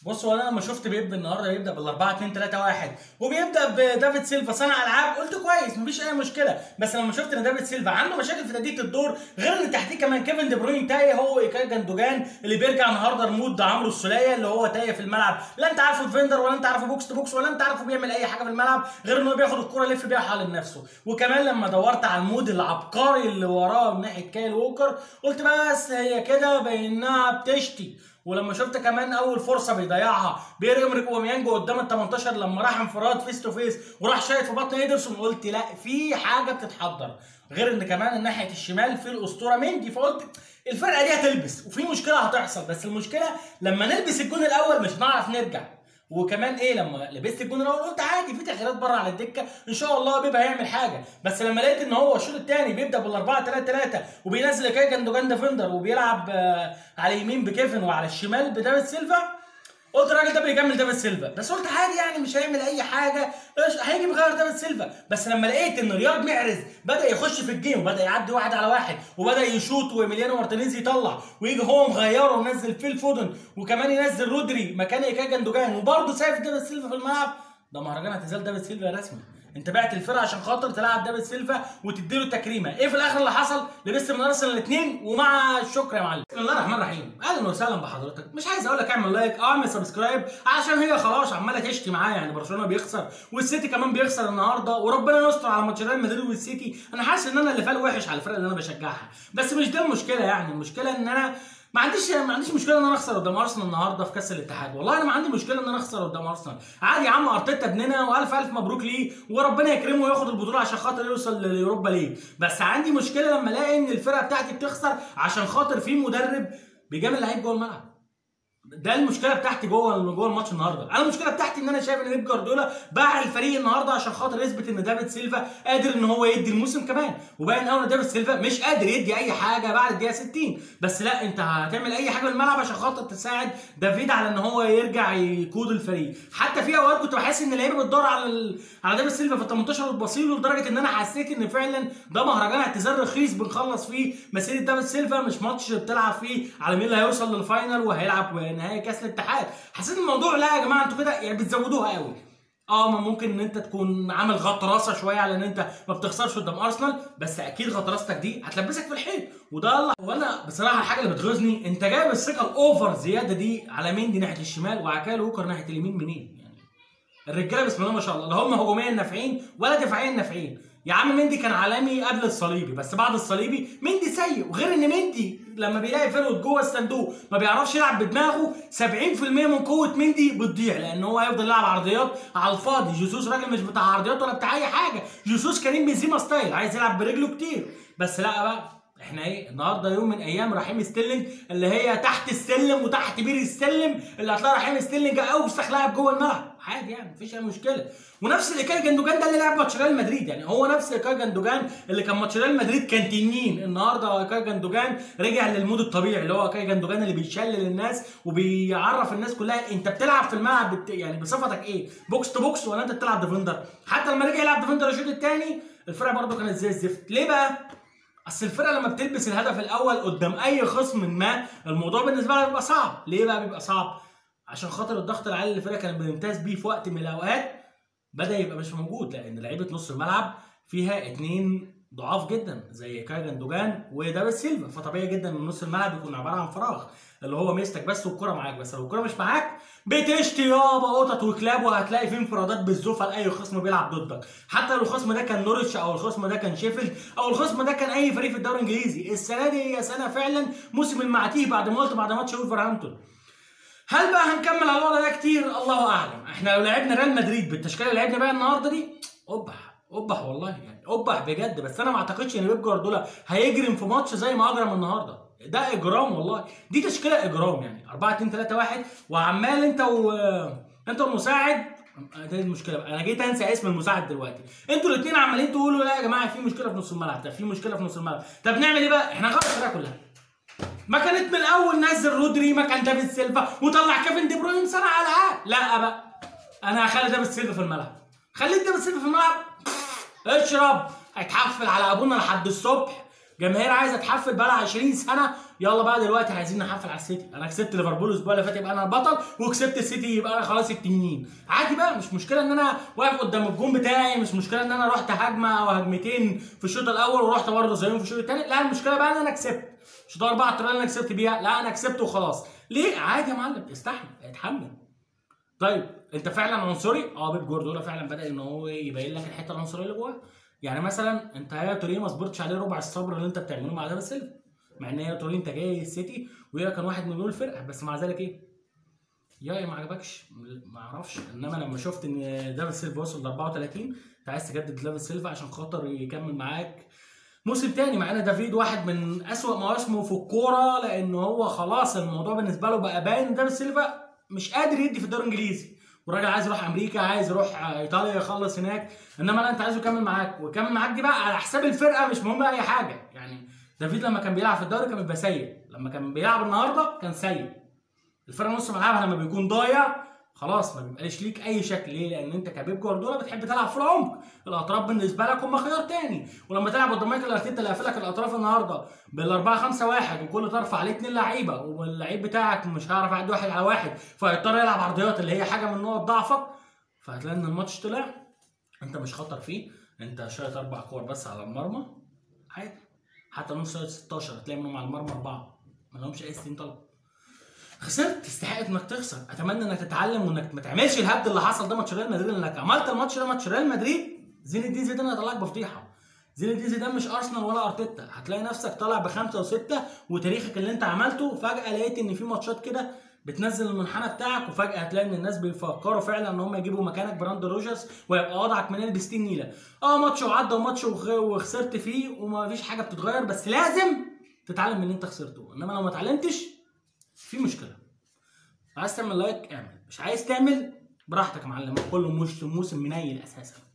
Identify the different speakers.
Speaker 1: بص هو انا لما شفت بيب النهارده بيبدا بال 4 2 3 1 وبيبدا بدافيد سيلفا صانع العاب قلت كويس مفيش اي مشكله بس لما شفت ان دافيد سيلفا عنده مشاكل في تأدية الدور غير ان تحتيه كمان كيفن دي بروين تايه هو ايكاي جندوجان اللي بيرجع النهارده رمود عمرو السوليه اللي هو تايه في الملعب لا انت عارفه ديفندر ولا انت عارفه بوكس تو بوكس ولا انت عارفه بيعمل اي حاجه في الملعب غير انه بياخد الكره يلف بيها حوالين نفسه وكمان لما دورت على المود العبقري اللي وراه من ناحيه كايل ووكر قلت بس هي كده بانها بتشتي ولما شفت كمان اول فرصه بيضيعها بيرجم اوباميانج قدام ال 18 لما راح انفراد فيس تو فيس وراح شايط في بطن ايدرسون قلت لا في حاجه بتتحضر غير ان كمان ناحيه الشمال في الاسطوره مندي فقلت الفرقه دي هتلبس وفي مشكله هتحصل بس المشكله لما نلبس الجون الاول مش هنعرف نرجع وكمان ايه لما لبست الجون الاول قلت عادي في تغييرات بره على الدكه ان شاء الله بيبقى هيعمل حاجه بس لما لقيت ان هو الشوط الثاني بيبدا بال 4 3 3 وبينزل كاي جندوجان ديفندر وبيلعب آه، على اليمين بكيفن وعلى الشمال بدافيد سيلفا قلت الراجل ده بيكمل دافيد سيلفا بس قلت عادي يعني مش هيعمل اي حاجه إيش هيجي مغير دافيد سيلفا بس لما لقيت ان رياض محرز بدا يخش في الجيم وبدا يعدي واحد على واحد وبدا يشوط وإيميليانو مارتينيز يطلع ويجي هو مغيره ومنزل فيل فودن وكمان ينزل رودري مكان ايكاي جندوجان وبرضه سايف دافيد سيلفا في الملعب ده مهرجان اعتزال دافيد سيلفا رسمي انت بعت الفرقه عشان خاطر تلعب دافيد سيلفا وتديله التكريمه ايه في الاخر اللي حصل لبست من ارسنال الاثنين ومع الشكر يا معلم بسم الله الرحمن الرحيم اهلا وسهلا بحضرتك مش عايز اقول لك اعمل لايك او اعمل سبسكرايب عشان هي خلاص عماله تشتي معايا يعني برشلونه بيخسر والسيتي كمان بيخسر النهارده وربنا يستر على ماتش ريال مدريد والسيتي انا حاسس ان انا اللي فال وحش على الفرقه اللي انا بشجعها بس مش ده المشكله يعني المشكله ان انا ما عنديش ما عنديش مشكله ان انا اخسر قدام ارسنال النهارده في كاس الاتحاد والله انا ما عندي مشكله ان انا اخسر قدام ارسنال عادي يا عم ارتيتا ابننا والف الف مبروك ليه وربنا يكرمه وياخد البطوله عشان خاطر يوصل لليوروبا ليج بس عندي مشكله لما الاقي ان الفرقه بتاعتي بتخسر عشان خاطر في مدرب بيجامل لعيب جوه الملعب ده المشكله بتاعتي جوه جوه الماتش النهارده انا المشكله بتاعتي ان انا شايف ان بيب جوارديولا باع الفريق النهارده عشان خاطر يثبت ان دافيد سيلفا قادر ان هو يدي الموسم كمان وباين قوي ان دافيد سيلفا مش قادر يدي اي حاجه بعد الدقيقه 60 بس لا انت هتعمل اي حاجه في الملعب عشان خاطر تساعد دافيد على ان هو يرجع يقود الفريق حتى في اوقات كنت بحس ان اللعيبه بتدور على ال... على دافيد سيلفا في ال 18 وتبصيله لدرجه ان انا حسيت ان فعلا ده مهرجان اعتذار رخيص بنخلص فيه مسيره دافيد سيلفا مش ماتش بتلعب فيه على مين اللي هيوصل للفاينل وهيلعب نهائي كاس الاتحاد حسيت الموضوع لا يا جماعه انتوا كده يعني بتزودوها قوي اه ما ممكن ان انت تكون عامل غطرسه شويه على ان انت ما بتخسرش قدام ارسنال بس اكيد غطرستك دي هتلبسك في الحيط وده الله وانا بصراحه الحاجه اللي بتغيظني انت جايب الثقه الاوفر زياده دي على مندي ناحيه الشمال وعكال ووكر ناحيه اليمين منين يعني الرجاله بسم الله ما شاء الله لا هم هجوميا نافعين ولا دفاعيا نافعين يا عم مندي كان عالمي قبل الصليبي بس بعد الصليبي مندي سيء وغير ان مندي لما بيلاقي فرقه جوه الصندوق ما بيعرفش يلعب بدماغه 70% من قوه مندي بتضيع لان هو هيفضل يلعب عرضيات على الفاضي جيسوس راجل مش بتاع عرضيات ولا بتاع اي حاجه جيسوس كريم بنزيما ستايل عايز يلعب برجله كتير بس لا بقى احنا ايه النهارده يوم من ايام رحيم ستيرلينج اللي هي تحت السلم وتحت بير السلم اللي هتلاقي رحيم ستيرلينج اوسخ لاعب جوه الملعب عادي يعني مفيش اي مشكله ونفس الايكاي جندوجان ده اللي لعب ماتش ريال مدريد يعني هو نفس ايكاي جندوجان اللي كان ماتش ريال مدريد كان تنين النهارده ايكاي جندوجان رجع للمود الطبيعي اللي هو ايكاي جندوجان اللي بيشلل الناس وبيعرف الناس كلها انت بتلعب في الملعب بت... يعني بصفتك ايه بوكس تو بوكس ولا انت بتلعب ديفندر حتى لما رجع يلعب ديفندر الشوط الثاني الفرقه برده كانت زي الزفت ليه بقى اصل الفرقه لما بتلبس الهدف الاول قدام اي خصم ما الموضوع بالنسبه لها بيبقى صعب ليه بقى بيبقى صعب عشان خاطر الضغط العالي اللي الفرقه كانت بتمتاز بيه في وقت من الاوقات بدا يبقى مش موجود لان لعيبه نص الملعب فيها اتنين ضعاف جدا زي كاي جندوجان ودافيد سيلفا فطبيعي جدا ان نص الملعب يكون عباره عن فراغ اللي هو ميزتك بس والكره معاك بس لو الكره مش معاك بتشتي يابا قطط وكلاب وهتلاقي فيه انفرادات بالزوفه لاي خصم بيلعب ضدك حتى لو الخصم ده كان نورتش او الخصم ده كان شيفيلد او الخصم ده كان اي فريق في الدوري الانجليزي السنه دي هي سنه فعلا موسم المعتيه بعد ما قلت بعد ماتش ولفرهامبتون هل بقى هنكمل على الوضع ده كتير الله اعلم احنا لو لعبنا ريال مدريد بالتشكيله اللي لعبنا بيها النهارده دي قبح قبح والله يعني قبح بجد بس انا ما اعتقدش ان بيب جوارديولا هيجرم في ماتش زي ما اجرم النهارده ده اجرام والله دي تشكيله اجرام يعني 4 2 3 1 وعمال انت و انت والمساعد دي المشكله بقى انا جيت انسى اسم المساعد دلوقتي انتوا الاثنين عمالين تقولوا لا يا جماعه في مشكله في نص الملعب ده في مشكله في نص الملعب طب نعمل ايه بقى احنا نغير الفرقه كلها ما كانت من الاول نزل رودري مكان دافيد سيلفا وطلع كيفن دي بروين صنع العاب لا بقى انا هخلي دافيد سيلفا في الملعب خليت دافيد سيلفا في الملعب اشرب هيتحفل على ابونا لحد الصبح جماهير عايزه تحفل بقى 20 سنه يلا بقى دلوقتي عايزين نحفل على السيتي انا كسبت ليفربول الاسبوع اللي فات يبقى انا البطل وكسبت السيتي يبقى انا خلاص التنين عادي بقى مش مشكله ان انا واقف قدام الجون بتاعي مش مشكله ان انا رحت هجمه او هجمتين في الشوط الاول ورحت برضه زيهم في الشوط الثاني لا المشكله بقى ان انا كسبت مش ده اربعه الطريقه اللي انا كسبت بيها لا انا كسبت وخلاص ليه عادي يا معلم استحمل اتحمل طيب انت فعلا عنصري اه بيب جوارديولا فعلا بدا ان هو يبين لك الحته العنصريه اللي جواه يعني مثلا انت يا توريه ما صبرتش عليه ربع الصبر اللي انت بتعمله مع دافيد سيلفا مع ان يا توريه انت جاي السيتي وهي كان واحد من دول الفرقه بس مع ذلك ايه يا ما عجبكش ما اعرفش انما لما شفت ان دافيد سيلفا وصل ل 34 انت عايز تجدد دافيد سيلفا عشان خاطر يكمل معاك موسم تاني مع ان دافيد واحد من اسوأ مواسمه في الكوره لان هو خلاص الموضوع بالنسبه له بقى باين دافيد سيلفا مش قادر يدي في الدوري الانجليزي والراجل عايز يروح امريكا عايز يروح ايطاليا يخلص هناك انما لا انت عايزه يكمل معاك ويكمل معاك دي بقى على حساب الفرقه مش مهم اي حاجه يعني دافيد لما كان بيلعب في الدوري كان بيبقى سيء لما كان بيلعب النهارده كان سيء الفرقه نص ملعبها لما بيكون ضايع خلاص ما بيبقاش ليك اي شكل ليه؟ لان انت كبيب جوارديولا بتحب تلعب في العمق، الاطراف بالنسبه لك هم خيار تاني، ولما تلعب قدام مايكل ارتيتا اللي قافلك الاطراف النهارده بال 4 5 1 وكل طرف عليه اثنين لعيبه واللعيب بتاعك مش هيعرف يعدي واحد على واحد فهيضطر يلعب عرضيات اللي هي حاجه من نقط ضعفك فهتلاقي ان الماتش طلع انت مش خطر فيه انت شايط اربع كور بس على المرمى عادي حتى نص ساعه 16 هتلاقي منهم على المرمى اربعه ما لهمش اي 60 طلب خسرت تستحق انك تخسر اتمنى انك تتعلم وانك ما تعملش الهبد اللي حصل ده ماتش ريال مدريد انك عملت الماتش ده ماتش ريال مدريد زين الدين زيدان هيطلعك بفضيحه زين الدين زيدان مش ارسنال ولا ارتيتا هتلاقي نفسك طالع بخمسه وسته وتاريخك اللي انت عملته فجاه لقيت ان في ماتشات كده بتنزل المنحنى بتاعك وفجاه هتلاقي ان الناس بيفكروا فعلا ان هم يجيبوا مكانك براند روجرز ويبقى وضعك من ب 60 نيله اه ماتش وعدى وماتش وخسرت فيه وما فيش حاجه بتتغير بس لازم تتعلم من اللي انت خسرته انما لو ما اتعلمتش في مشكله عايز تعمل لايك اعمل مش عايز تعمل براحتك يا معلم كله مش موسم منيل اساسا